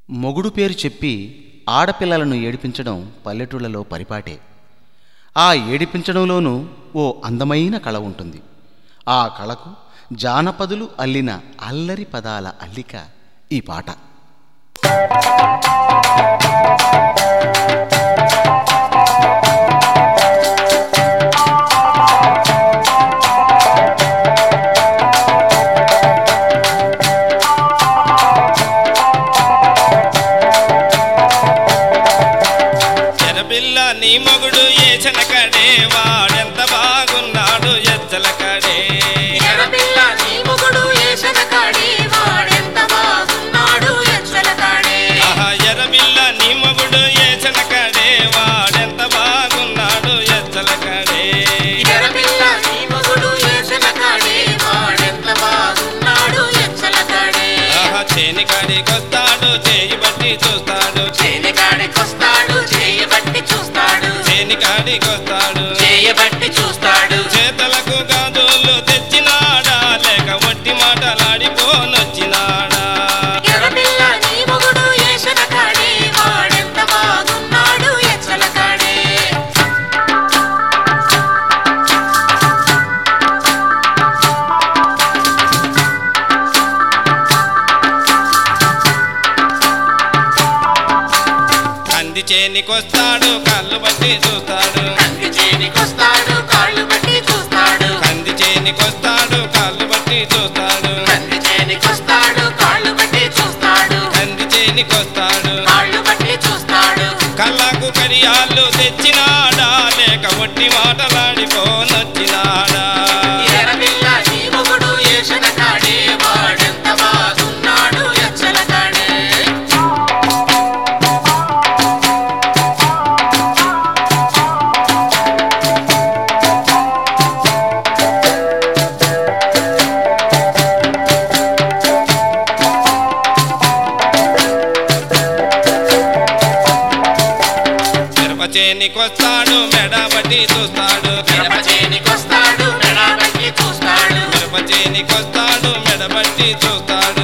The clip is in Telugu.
మొగుడు పేరు చెప్పి ఆడపిల్లలను ఏడిపించడం పల్లెటూళ్ళలో పరిపాటే ఆ ఏడిపించడంలోనూ ఓ అందమైన కళ ఉంటుంది ఆ కళకు జానపదులు అల్లిన అల్లరి పదాల అల్లిక ఈ పాట ఎరబిల్ల నీ మొగుడు ఏచన కడే వాడెంత బాగున్నాడు ఎచ్చల కడే ఎర్రపిల్ల నీ మొగుడు ఏసన కాడే వాడెంత బాగున్నాడు ఎచ్చల కాడే ఆహా ఎరబిల్ల నీ మొగుడు ఏచన కడే వాడెంత బాగున్నాడు ఎచ్చల కడే ఎర్రపిల్ల నీ మొగుడు ఏసన కాడే వాడెంత బాగున్నాడు ఎచ్చల కాడే ఆహా చేని కాడికొస్తాడు చేయి బట్టి చూస్తాడు చేనికాడికొస్తాడు చేయబట్టి చూస్తాడు చేని కాడికొస్తాడు చేయబట్టి చూస్తాడు చేతలకు గాజులు తెచ్చినాడా లేక వట్టి మాటలాడిపోనొచ్చినాడా ఎర్రపిల్ల నీ మొగుడు ఏసన కాడే వాడెంత బాగున్నాడు ఎచ్చల కాడే కంది చేనికొస్తాడు కళ్ళు బట్టి చూస్తాడు కంది చేనికొస్తాడు కాళ్ళు బట్టి చూస్తాడు కంది చేనికొస్తాడు కాళ్ళు బట్టి చూస్తాడు కంది చేనికొస్తాడు కాళ్ళు బట్టి చూస్తాడు కంది చేనికొస్తాడు కాళ్ళు బట్టి చూస్తాడు కళ్ళకు కడియాళ్ళు తెచ్చినాడా లేక వట్టి మాటలాడిపోనొచ్చినాడా ఎర్రపిల్ల నీ మొగుడు ఏసన కాడే వాడెంత బాగున్నాడు ఎచ్చల కాడే మిరప చేనికొస్తాడు మెడ బట్టి చూస్తాడు మిరప చేనికొస్తాడు మెడ బట్టి చూస్తాడు మిరప చేనికొస్తాడు మెడ బట్టి చూస్తాడు